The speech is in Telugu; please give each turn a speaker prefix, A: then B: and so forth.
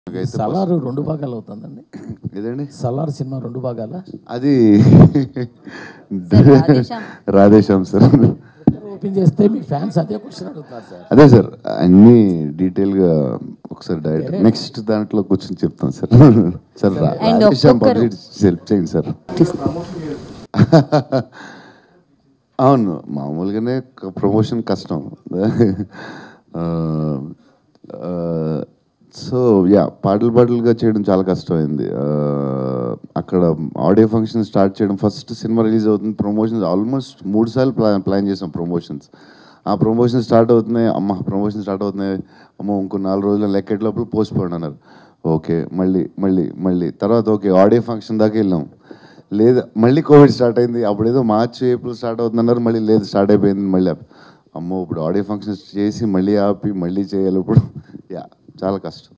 A: నాకైతే
B: సలార్ రెండు భాగాలు అవుతుందండి
A: ఏదండి
B: సలార్ సినిమా రెండు భాగాల
A: అది
C: sir, Radhe Shyam.
A: Radhe Shyam sir
B: open చేస్తే మీ ఫ్యాన్స్ అదే క్వశ్చన్ అడుగుతున్నారు సార్
A: అదే సార్ అన్ని డీటెయిల్గా ఒకసారి డైరెక్ట్ నెక్స్ట్ దాంట్లో కూర్చొని చెప్తాను సార్ సార్ రా-
C: And
A: రాధేశ్యామ్
C: ఒక్కొక్కరు-
A: పబ్లిసిటీ హెల్ప్ చేయండి సార్ అవును మామూలుగానే ప్రమోషన్ కష్టం సో యా పాటలు పాటలుగా చేయడం చాలా కష్టమైంది ఆ, అక్కడ ఆడియో ఫంక్షన్ స్టార్ట్ చేయడం ఫస్ట్ సినిమా రిలీజ్ అవుతుంది ప్రమోషన్స్ ఆల్మోస్ట్ మూడు సార్లు ప్లాన్ ప్లాన్ చేసాం ప్రమోషన్స్ ఆ ప్రమోషన్ స్టార్ట్ అవుతున్నాయి అమ్మ ప్రమోషన్ స్టార్ట్ అవుతున్నాయి అమ్మ ఇంకో నాలుగు రోజులు లెక్కెట్ లోపల పోస్ట్ పోండి అన్నారు ఓకే మళ్ళీ మళ్ళీ మళ్ళీ తర్వాత ఓకే ఆడియో ఫంక్షన్ దాకా వెళ్ళాం లేదు మళ్ళీ కోవిడ్ స్టార్ట్ అయింది అప్పుడు ఏదో మార్చ్ ఏప్రిల్ స్టార్ట్ అవుతుందన్నారు మళ్ళీ లేదు స్టార్ట్ అయిపోయింది మళ్ళీ ఆపి. అమ్మో ఇప్పుడు ఆడియో ఫంక్షన్స్ చేసి మళ్ళీ ఆపి మళ్ళీ చేయాలి ఇప్పుడు యా చాలా కష్టం